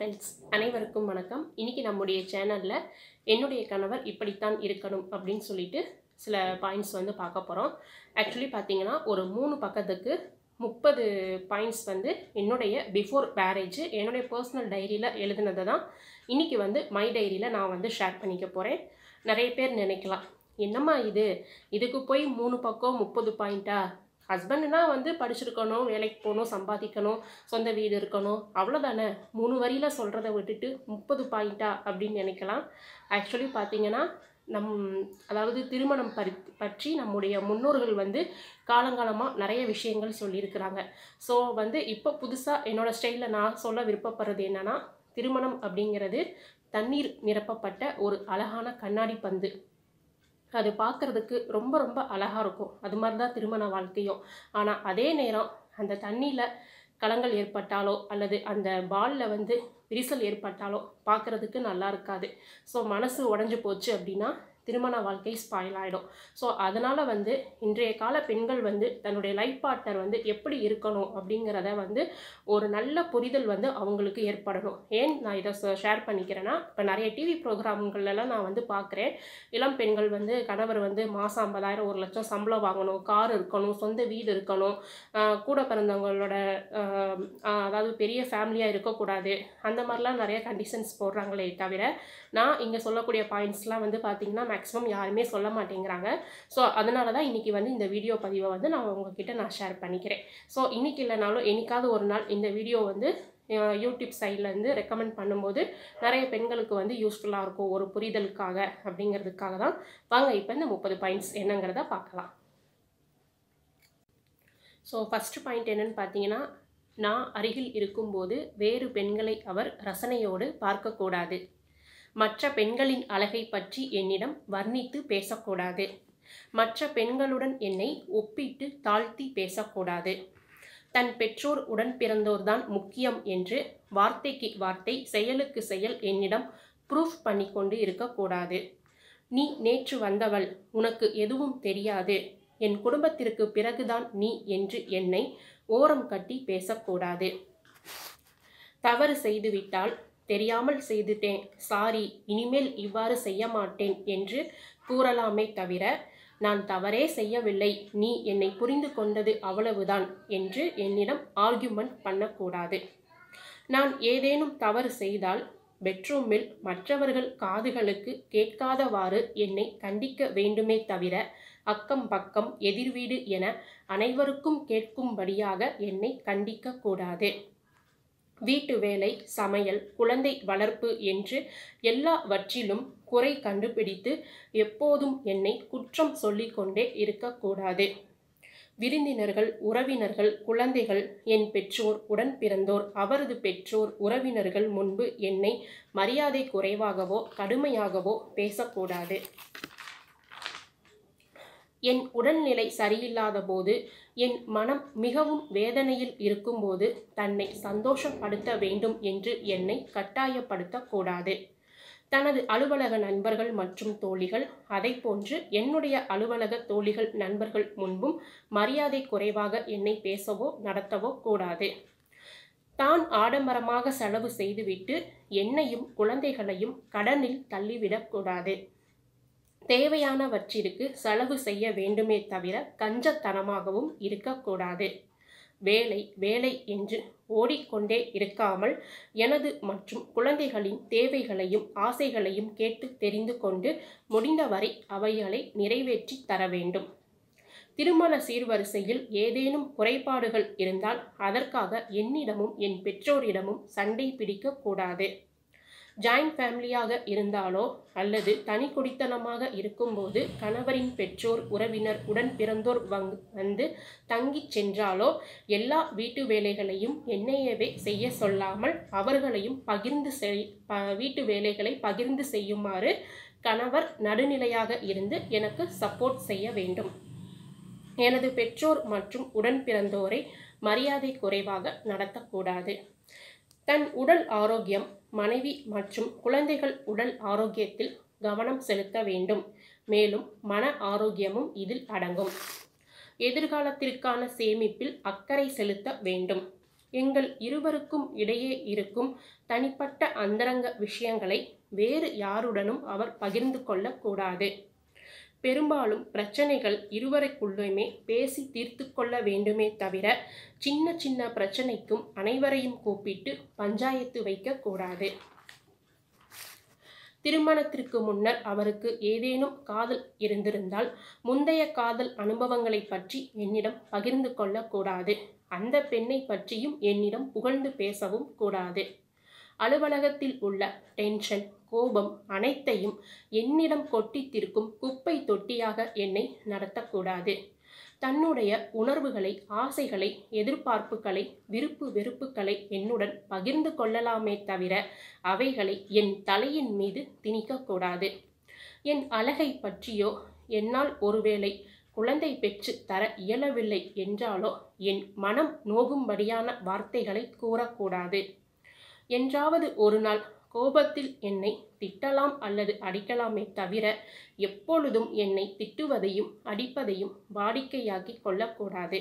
friends அனைவருக்கும் வணக்கம் இன்னைக்கு நம்முடைய சேனலில் என்னுடைய கணவர் இப்படித்தான் இருக்கணும் அப்படின்னு சொல்லிட்டு சில பாயிண்ட்ஸ் வந்து பார்க்க போகிறோம் ஆக்சுவலி பார்த்தீங்கன்னா ஒரு மூணு பக்கத்துக்கு முப்பது பாயிண்ட்ஸ் வந்து என்னுடைய பிஃபோர் மேரேஜ் என்னுடைய பர்சனல் டைரியில் எழுதுனதை தான் இன்றைக்கி வந்து மை டைரியில் நான் வந்து ஷேர் பண்ணிக்க போகிறேன் நிறைய பேர் நினைக்கலாம் என்னம்மா இது இதுக்கு போய் மூணு பக்கம் முப்பது பாயிண்ட்டா ஹஸ்பண்ட்னா வந்து படிச்சிருக்கணும் வேலைக்கு போகணும் சம்பாதிக்கணும் சொந்த வீடு இருக்கணும் அவ்வளோதானே மூணு வரியில் சொல்கிறத விட்டுட்டு முப்பது பாயிண்ட்டா அப்படின்னு நினைக்கலாம் ஆக்சுவலி பார்த்தீங்கன்னா நம் அதாவது திருமணம் பரி பற்றி நம்முடைய முன்னோர்கள் வந்து காலங்காலமாக நிறைய விஷயங்கள் சொல்லியிருக்கிறாங்க ஸோ வந்து இப்போ புதுசாக என்னோடய ஸ்டைலில் நான் சொல்ல விருப்பப்படுறது என்னென்னா திருமணம் அப்படிங்கிறது தண்ணீர் நிரப்பப்பட்ட ஒரு அழகான கண்ணாடி பந்து அது பார்க்குறதுக்கு ரொம்ப ரொம்ப அழகாக இருக்கும் அது மாதிரி தான் திருமண வாழ்க்கையும் ஆனால் அதே நேரம் அந்த தண்ணியில் கலங்கள் ஏற்பட்டாலோ அல்லது அந்த பாலில் வந்து விரிசல் ஏற்பட்டாலோ பார்க்குறதுக்கு நல்லா இருக்காது ஸோ மனசு உடஞ்சி போச்சு அப்படின்னா திருமண வாழ்க்கை ஸ்பாயில் ஆகிடும் ஸோ அதனால் வந்து இன்றைய கால பெண்கள் வந்து தன்னுடைய லைஃப் பார்ட்னர் வந்து எப்படி இருக்கணும் அப்படிங்கிறத வந்து ஒரு நல்ல புரிதல் வந்து அவங்களுக்கு ஏற்படணும் ஏன் நான் இதை ஷேர் பண்ணிக்கிறேன்னா இப்போ நிறைய டிவி ப்ரோக்ராம்கள்லாம் நான் வந்து பார்க்குறேன் இளம் பெண்கள் வந்து கணவர் வந்து மாதம் ஐம்பதாயிரம் ஒரு லட்சம் சம்பளம் வாங்கணும் கார் இருக்கணும் சொந்த வீடு இருக்கணும் ஆஹ் கூட பிறந்தவங்களோட ஆஹ் ஆஹ் அதாவது பெரிய ஃபேமிலியாக இருக்கக்கூடாது அந்த மாதிரிலாம் நிறைய கண்டிஷன்ஸ் போடுறாங்களே தவிர நான் இங்கே சொல்லக்கூடிய பாயிண்ட்ஸ்லாம் வந்து பார்த்திங்கன்னா மேக்ஸிமம் யாருமே சொல்ல மாட்டேங்கிறாங்க ஸோ அதனால தான் இன்றைக்கி வந்து இந்த வீடியோ பதிவை வந்து நான் உங்ககிட்ட நான் ஷேர் பண்ணிக்கிறேன் ஸோ இன்றைக்கி இல்லைனாலும் என்னைக்காவது ஒரு நாள் இந்த வீடியோ வந்து அஹ், யூடியூப் சைட்லேருந்து ரெக்கமெண்ட் பண்ணும்போது நிறைய பெண்களுக்கு வந்து யூஸ்ஃபுல்லாக இருக்கும் ஒரு புரிதலுக்காக அப்படிங்கிறதுக்காக தான் வாங்க இப்போ இந்த முப்பது பாயிண்ட்ஸ் என்னங்கிறத பார்க்கலாம் ஸோ ஃபஸ்ட்டு பாயிண்ட் என்னன்னு பார்த்தீங்கன்னா நான் அருகில் இருக்கும்போது வேறு பெண்களை அவர் ரசனையோடு பார்க்கக்கூடாது மற்ற பெண்களின் அழகை பற்றி என்னிடம் வர்ணித்து பேசக்கூடாது மற்ற பெண்களுடன் என்னை ஒப்பிட்டு தாழ்த்தி பேசக்கூடாது தன் பெற்றோர் உடன் பிறந்தோர்தான் முக்கியம் என்று வார்த்தைக்கு வார்த்தை செயலுக்கு செயல் என்னிடம் ப்ரூஃப் பண்ணி கொண்டு இருக்கக்கூடாது நீ நேற்று வந்தவள் உனக்கு எதுவும் தெரியாது என் குடும்பத்திற்கு பிறகுதான் நீ என்று என்னை ஓரம் கட்டி பேசக்கூடாது தவறு செய்துவிட்டால் தெரியாமல் செய்துட்டேன் சாரி இனிமேல் இவ்வாறு செய்ய மாட்டேன் என்று கூறலாமே தவிர நான் தவறே செய்யவில்லை நீ என்னை புரிந்து கொண்டது அவ்வளவுதான் என்று என்னிடம் ஆர்கியூமெண்ட் பண்ணக்கூடாது நான் ஏதேனும் தவறு செய்தால் பெட்ரூமில் மற்றவர்கள் காதுகளுக்கு கேட்காதவாறு என்னை கண்டிக்க வேண்டுமே தவிர அக்கம் பக்கம் எதிர்வீடு என அனைவருக்கும் கேட்கும்படியாக என்னை கண்டிக்க கூடாது வீட்டு வேலை சமையல் குழந்தை வளர்ப்பு என்று எல்லாவற்றிலும் குறை கண்டுபிடித்து எப்போதும் என்னை குற்றம் சொல்லிக்கொண்டே இருக்கக்கூடாது விருந்தினர்கள் உறவினர்கள் குழந்தைகள் என் பெற்றோர் உடன் பிறந்தோர் அவரது பெற்றோர் உறவினர்கள் முன்பு என்னை மரியாதை குறைவாகவோ கடுமையாகவோ பேசக்கூடாது என் உடல்நிலை சரியில்லாத போது என் மனம் மிகவும் வேதனையில் இருக்கும்போது தன்னை சந்தோஷப்படுத்த வேண்டும் என்று என்னை கட்டாயப்படுத்தக்கூடாது தனது அலுவலக நண்பர்கள் மற்றும் தோழிகள் அதை போன்று என்னுடைய அலுவலக தோழிகள் நண்பர்கள் முன்பும் மரியாதை குறைவாக என்னை பேசவோ நடத்தவோ கூடாது தான் ஆடம்பரமாக செலவு செய்துவிட்டு என்னையும் குழந்தைகளையும் கடனில் தள்ளிவிடக்கூடாது தேவையானவற்றிற்கு செலவு செய்ய வேண்டுமே தவிர கஞ்சத்தனமாகவும் இருக்கக்கூடாது வேலை வேலை என்று ஓடிக்கொண்டே இருக்காமல் எனது மற்றும் குழந்தைகளின் தேவைகளையும் ஆசைகளையும் கேட்டு தெரிந்து கொண்டு முடிந்தவரை அவைகளை நிறைவேற்றி தர வேண்டும் திருமண சீர்வரிசையில் ஏதேனும் குறைபாடுகள் இருந்தால் அதற்காக என்னிடமும் என் பெற்றோரிடமும் சண்டை பிடிக்க கூடாது ஜாயிண்ட் ஃபேமிலியாக இருந்தாலோ அல்லது தனி குடித்தனமாக இருக்கும்போது கணவரின் பெற்றோர் உறவினர் உடன் பிறந்தோர் வங் வந்து தங்கிச் சென்றாலோ எல்லா வீட்டு வேலைகளையும் என்னையவே செய்ய சொல்லாமல் அவர்களையும் பகிர்ந்து செய் ப வீட்டு வேலைகளை பகிர்ந்து செய்யுமாறு கணவர் நடுநிலையாக இருந்து எனக்கு சப்போர்ட் செய்ய வேண்டும் எனது பெற்றோர் மற்றும் உடன் பிறந்தோரை மரியாதை குறைவாக நடத்தக்கூடாது தன் உடல் ஆரோக்கியம் மனைவி மற்றும் குழந்தைகள் உடல் ஆரோக்கியத்தில் கவனம் செலுத்த வேண்டும் மேலும் மன ஆரோக்கியமும் இதில் அடங்கும் எதிர்காலத்திற்கான சேமிப்பில் அக்கறை செலுத்த வேண்டும் எங்கள் இருவருக்கும் இடையே இருக்கும் தனிப்பட்ட அந்தரங்க விஷயங்களை வேறு யாருடனும் அவர் பகிர்ந்து கொள்ளக்கூடாது பெரும்பாலும் பிரச்சனைகள் இருவருக்குள்ளுமே பேசி தீர்த்து கொள்ள வேண்டுமே தவிர சின்ன சின்ன பிரச்சனைக்கும் அனைவரையும் கூப்பிட்டு பஞ்சாயத்து வைக்கக்கூடாது திருமணத்திற்கு முன்னர் அவருக்கு ஏதேனும் காதல் இருந்திருந்தால் முந்தைய காதல் அனுபவங்களை பற்றி என்னிடம் பகிர்ந்து கொள்ளக்கூடாது அந்த பெண்ணை பற்றியும் என்னிடம் புகழ்ந்து பேசவும் கூடாது அலுவலகத்தில் உள்ள டென்ஷன் கோபம் அனைத்தையும் என்னிடம் கொட்டி தீர்க்கும் குப்பை தொட்டியாக என்னை நடத்தக்கூடாது தன்னுடைய உணர்வுகளை ஆசைகளை எதிர்பார்ப்புகளை விருப்பு வெறுப்புகளை என்னுடன் பகிர்ந்து கொள்ளலாமே தவிர அவைகளை என் தலையின் மீது திணிக்கக்கூடாது என் அழகை பற்றியோ என்னால் ஒருவேளை குழந்தை பெற்று தர இயலவில்லை என்றாலோ என் மனம் நோகும்படியான வார்த்தைகளை கூறக்கூடாது என்றாவது ஒரு நாள் கோபத்தில் என்னை திட்டலாம் அல்லது அடிக்கலாமே தவிர எப்பொழுதும் என்னை திட்டுவதையும் அடிப்பதையும் வாடிக்கையாக்கி கொள்ளக்கூடாது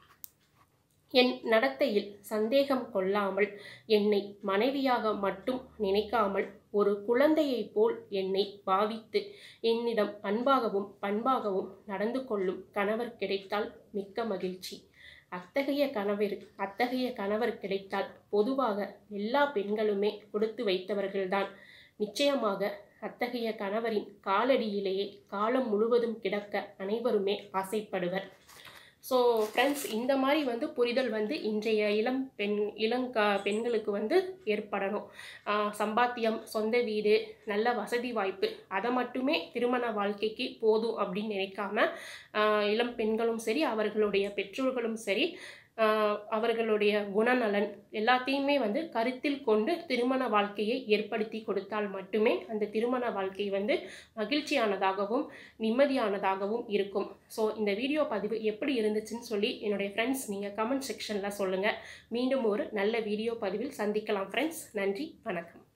என் நடத்தையில் சந்தேகம் கொள்ளாமல் என்னை மனைவியாக மட்டும் நினைக்காமல் ஒரு குழந்தையைப் போல் என்னை பாவித்து என்னிடம் அன்பாகவும் பண்பாகவும் நடந்து கொள்ளும் கணவர் கிடைத்தால் மிக்க மகிழ்ச்சி அத்தகைய கணவர் அத்தகைய கணவர் கிடைத்தால் பொதுவாக எல்லா பெண்களுமே கொடுத்து வைத்தவர்கள்தான் நிச்சயமாக அத்தகைய கணவரின் காலடியிலேயே காலம் முழுவதும் கிடக்க அனைவருமே ஆசைப்படுவர் ஸோ ஃப்ரெண்ட்ஸ் இந்த மாதிரி வந்து புரிதல் வந்து இன்றைய இளம் பெண் இளங்க பெண்களுக்கு வந்து ஏற்படணும் ஆஹ் சம்பாத்தியம் சொந்த வீடு நல்ல வசதி வாய்ப்பு அதை மட்டுமே திருமண வாழ்க்கைக்கு போதும் அப்படின்னு நினைக்காம ஆஹ் இளம் பெண்களும் சரி அவர்களுடைய பெற்றோர்களும் சரி ஆஹ் அவர்களுடைய குணநலன் எல்லாத்தையுமே வந்து கருத்தில் கொண்டு திருமண வாழ்க்கையை ஏற்படுத்தி கொடுத்தால் மட்டுமே அந்த திருமண வாழ்க்கை வந்து மகிழ்ச்சியானதாகவும் நிம்மதியானதாகவும் இருக்கும் ஸோ இந்த வீடியோ பதிவு எப்படி இருந்துச்சுன்னு சொல்லி என்னுடைய ஃப்ரெண்ட்ஸ் நீங்கள் கமெண்ட் செக்ஷனில் சொல்லுங்கள் மீண்டும் ஒரு நல்ல வீடியோ பதிவில் சந்திக்கலாம் ஃப்ரெண்ட்ஸ் நன்றி வணக்கம்